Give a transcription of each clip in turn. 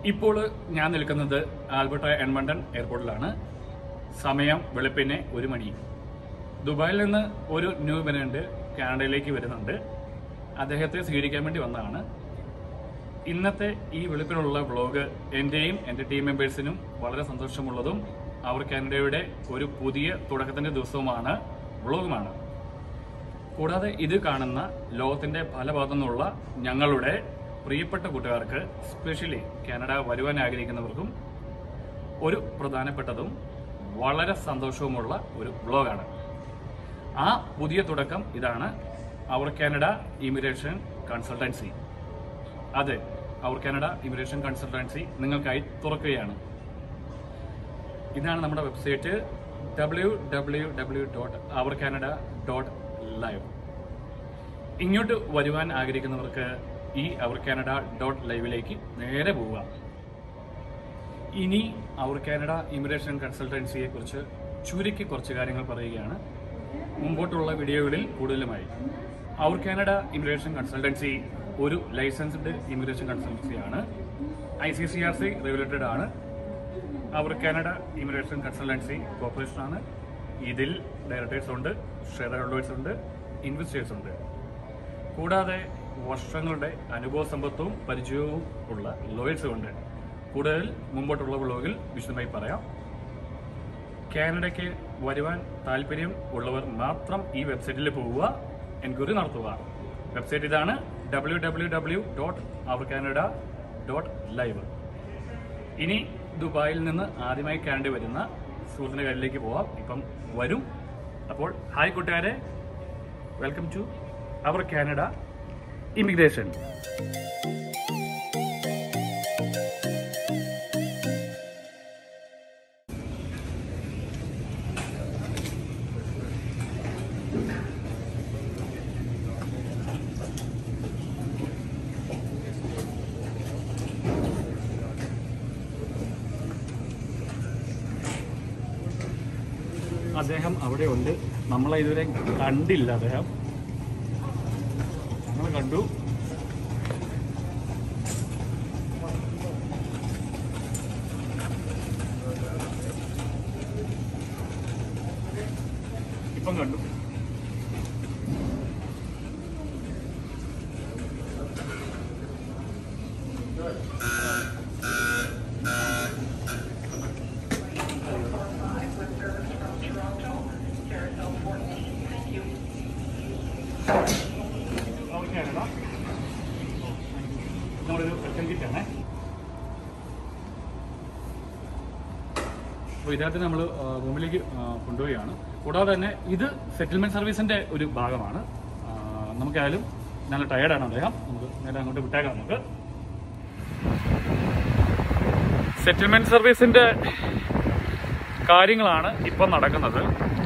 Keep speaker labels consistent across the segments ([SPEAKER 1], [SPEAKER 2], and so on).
[SPEAKER 1] ഇപ്പോൾ ഞാൻ നിൽക്കുന്നത് ആൽബർട്ട എഡ്മണ്ടൺ എയർപോർട്ടിലാണ് സമയം വെളുപ്പിന് ഒരു മണി ദുബായിൽ നിന്ന് ഒരു ന്യൂ ബനന്റ് കാനഡയിലേക്ക് വരുന്നുണ്ട് അദ്ദേഹത്തെ സ്വീകരിക്കാൻ വേണ്ടി വന്നതാണ് ഇന്നത്തെ ഈ വെളുപ്പിനുള്ള വ്ളോഗ് എന്റെയും എന്റെ ടീം മെമ്പേഴ്സിനും വളരെ സന്തോഷമുള്ളതും അവർ കാനഡയുടെ ഒരു പുതിയ തുടക്കത്തിന്റെ ദിവസവുമാണ് വ്ളോഗുമാണ് കൂടാതെ ഇത് കാണുന്ന ലോകത്തിന്റെ പല ഭാഗത്തു നിന്നുള്ള ഞങ്ങളുടെ പ്രിയപ്പെട്ട കൂട്ടുകാർക്ക് സ്പെഷ്യലി കാനഡ വരുവാൻ ആഗ്രഹിക്കുന്നവർക്കും ഒരു പ്രധാനപ്പെട്ടതും വളരെ സന്തോഷവുമുള്ള ഒരു വ്ളോഗാണ് ആ പുതിയ തുടക്കം ഇതാണ് അവർ കാനഡ ഇമിഗ്രേഷൻ കൺസൾട്ടൻസി അതെ അവർ കാനഡ ഇമിഗ്രേഷൻ കൺസൾട്ടൻസി നിങ്ങൾക്കായി തുറക്കുകയാണ് ഇതാണ് നമ്മുടെ website W W W dot our Canada dot live ഇങ്ങോട്ട് വരുവാൻ ആഗ്രഹിക്കുന്നവർക്ക് ഈ അവർ കാനഡ ഡോട്ട് ലൈവിലേക്ക് നേരെ പോവുക ഇനി അവർ കാനഡ ഇമിഗ്രേഷൻ കൺസൾട്ടൻസിയെ കുറിച്ച് ചുരുക്കി കുറച്ച് കാര്യങ്ങൾ പറയുകയാണ് മുമ്പോട്ടുള്ള വീഡിയോകളിൽ കൂടുതലുമായി അവർ കാനഡ ഇമിഗ്രേഷൻ കൺസൾട്ടൻസി ഒരു ലൈസൻസ്ഡ് ഇമിഗ്രേഷൻ കൺസൾട്ടൻസിയാണ് I C C R C regulated ആണ് our Canada immigration consultancy corporation ആണ് ഇതിൽ ഡയറക്ടേഴ്സ് ഉണ്ട് ഷെയർ ഹോൾഡേഴ്സ് ഉണ്ട് ഇൻവെസ്റ്റേഴ്സ് ഉണ്ട് കൂടാതെ വർഷങ്ങളുടെ അനുഭവ സമ്പത്തും പരിചയവും ഉള്ള ലോയേഴ്സും ഉണ്ട് കൂടുതൽ മുമ്പോട്ടുള്ള വ്ളോഗിൽ വിശദമായി പറയാം കാനഡയ്ക്ക് വരുവാൻ താല്പര്യം ഉള്ളവർ മാത്രം ഈ വെബ്സൈറ്റിൽ പോവുക എൻക്വയറി നടത്തുക വെബ്സൈറ്റ് ഇതാണ് W W W dot our Canada dot live ഇനി ദുബായിൽ നിന്ന് ആദ്യമായി കാനഡ വരുന്ന സുഹൃത്തിന്റെ കാര്യത്തിലേക്ക് പോവാം ഇപ്പം വരും അപ്പോൾ ഹായ് കൂട്ടുകാരെ welcome to our Canada immigration അദ്ദേഹം അവിടെ ഉണ്ട് നമ്മളെ ഇതുവരെ കണ്ടില്ല അദ്ദേഹം നമ്മൾ കണ്ടു ഇപ്പം കണ്ടു ഓക്കെയാണോ നമ്മളൊരു വെൽക്കം കിറ്റാണേ അപ്പോൾ ഇതിനകത്ത് നമ്മൾ റൂമിലേക്ക് ആ, കൊണ്ടുപോവുകയാണ് കൂടാതെ തന്നെ ഇത് സെറ്റിൽമെന്റ് സർവീസിന്റെ ഒരു ഭാഗമാണ് ആ, നമുക്കായാലും നല്ല ടയർഡാണ് അദ്ദേഹം നമുക്ക് നേരെ അങ്ങോട്ട് വിട്ടേക്കാം നമുക്ക് സെറ്റിൽമെന്റ് സർവീസിന്റെ കാര്യങ്ങളാണ് ഇപ്പം നടക്കുന്നത്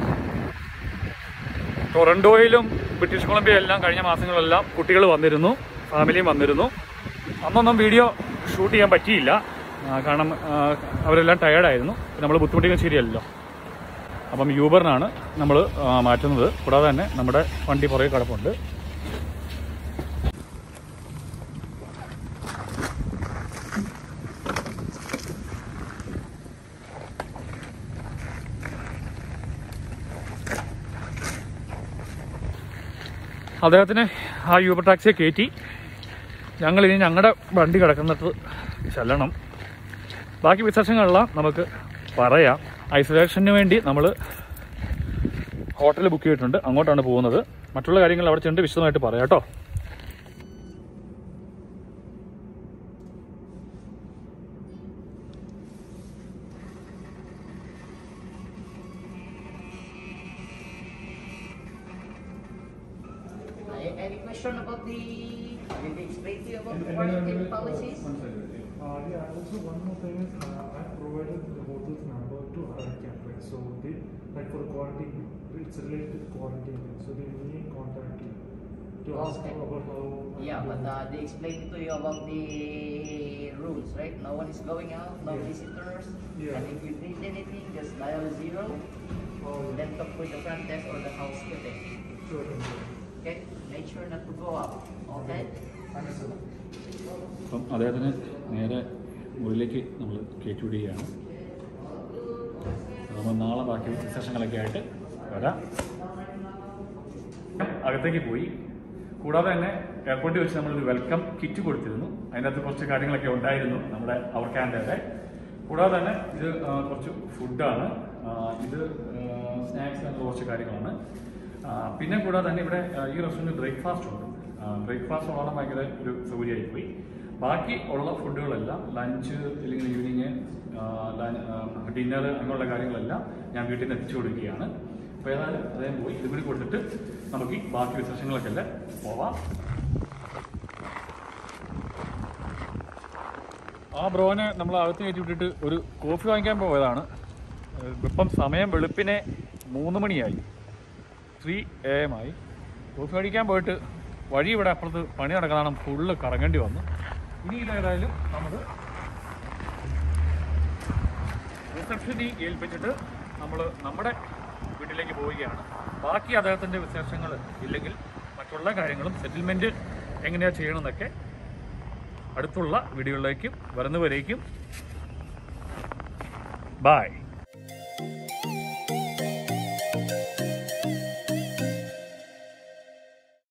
[SPEAKER 1] ടൊറന്റോയിലും ബ്രിട്ടീഷ് കൊളംബിയ എല്ലാം കഴിഞ്ഞ മാസങ്ങളിലെല്ലാം കുട്ടികൾ വന്നിരുന്നു ഫാമിലിയും വന്നിരുന്നു അന്നൊന്നും വീഡിയോ ഷൂട്ട് ചെയ്യാൻ പറ്റിയില്ല ആ, കാരണം ആ, അവരെല്ലാം ടയേർഡായിരുന്നു നമ്മൾ ബുദ്ധിമുട്ടിക്കാൻ ശരിയല്ലല്ലോ അപ്പം യൂബറിനാണ് നമ്മൾ മാറ്റുന്നത് കൂടാതെ തന്നെ നമ്മുടെ വണ്ടി പുറകെ കിടപ്പുണ്ട് അദ്ദേഹത്തിന് ആ യൂബർ ടാക്സിയെ കയറ്റി ഞങ്ങൾ ഇനി ഞങ്ങളുടെ വണ്ടി കിടക്കുന്നിടത്ത് ചെല്ലണം ബാക്കി വിശേഷങ്ങളെല്ലാം നമുക്ക് പറയാം ഐസൊലേഷന് വേണ്ടി നമ്മൾ ഹോട്ടൽ ബുക്ക് ചെയ്തിട്ടുണ്ട് അങ്ങോട്ടാണ് പോകുന്നത് മറ്റുള്ള കാര്യങ്ങൾ അവിടെ ചെന്ന് വിശദമായിട്ട് പറയാം കേട്ടോ
[SPEAKER 2] Any, any question about the, did they explain to you about the quarantine policies?
[SPEAKER 3] Uh, yeah, also one more thing is uh, I provided the hotel's number to Hurricane, right? So they, like for quarantine, it's related to quarantine, so they may contact you to ask
[SPEAKER 2] Okay.
[SPEAKER 3] you about how.
[SPEAKER 2] Yeah, but uh, they explained to you about the rules, right? No one is going out, no
[SPEAKER 3] Yeah.
[SPEAKER 2] visitors.
[SPEAKER 3] Yeah.
[SPEAKER 2] And if you need anything, just dial zero,
[SPEAKER 3] Oh, yeah.
[SPEAKER 2] then talk with the front desk or the housekeeping.
[SPEAKER 3] Sure, sure.
[SPEAKER 2] Okay? Make sure not to go out. Okay?
[SPEAKER 3] Understood.
[SPEAKER 1] അപ്പം അദ്ദേഹത്തിന് നേരെ മുറിയിലേക്ക് നമ്മൾ കയറ്റിവിടുകയാണ് നമ്മൾ നാളെ ബാക്കി വിശേഷങ്ങളൊക്കെ ആയിട്ട് വരാം അകത്തേക്ക് പോയി കൂടാതെ തന്നെ എയർപോർട്ടിൽ വെച്ച് നമ്മളൊരു വെൽക്കം കിറ്റ് കൊടുത്തിരുന്നു അതിനകത്ത് കുറച്ച് കാര്യങ്ങളൊക്കെ ഉണ്ടായിരുന്നു നമ്മുടെ അവർ ക്യാൻഡയുടെ കൂടാതെ തന്നെ ഇത് ആ, കുറച്ച് ഫുഡാണ് ആ, ഇത് സ്നാക്സ് അങ്ങനെ കുറച്ച് കാര്യങ്ങളാണ് ആ, പിന്നെ കൂടാതെ തന്നെ ഇവിടെ ആ, ഈ റെസ്റ്റോറൻറ്റ് ബ്രേക്ക്ഫാസ്റ്റ് ഉണ്ട് ബ്രേക്ക്ഫാസ്റ്റ് വളരെ ഭയങ്കര ഒരു സൗകര്യമായി പോയി ബാക്കി ഉള്ള ഫുഡുകളെല്ലാം ലഞ്ച് അല്ലെങ്കിൽ ഈവനിങ് ഡിന്നർ അങ്ങനെയുള്ള കാര്യങ്ങളെല്ലാം ഞാൻ വീട്ടിൽ നിന്ന് എത്തിച്ചു കൊടുക്കുകയാണ് അപ്പോൾ ഏതായാലും അദ്ദേഹം പോയി ഇതും കൂടി കൊടുത്തിട്ട് നമുക്ക് ഈ ബാക്കി വിശേഷങ്ങളൊക്കെ അല്ലേ പോവാം ആ ബ്രോനെ നമ്മൾ അകത്ത് കയറ്റി വിട്ടിട്ട് ഒരു കോഫി വാങ്ങിക്കാൻ പോയതാണ് ഏഹ് ഇപ്പം സമയം വെളുപ്പിനെ മൂന്ന് മണിയായി ത്രീ എ എം ആയി കോഫി മേടിക്കാൻ പോയിട്ട് വഴി ഇവിടെ അപ്പുറത്ത് പണി നടക്കണം ഫുള്ള് കറങ്ങേണ്ടി വന്നു ഇനി ഇതേതായാലും നമ്മൾ റിസപ്ഷനിൽ ഏൽപ്പിച്ചിട്ട് നമ്മൾ നമ്മുടെ വീട്ടിലേക്ക് പോവുകയാണ് ബാക്കി അദ്ദേഹത്തിൻ്റെ വിശേഷങ്ങൾ ഇല്ലെങ്കിൽ മറ്റുള്ള കാര്യങ്ങളും സെറ്റിൽമെൻറ്റ് എങ്ങനെയാണ് ചെയ്യണമെന്നൊക്കെ അടുത്തുള്ള വീഡിയോകളിലേക്കും വരുന്നവരേക്കും ബായ്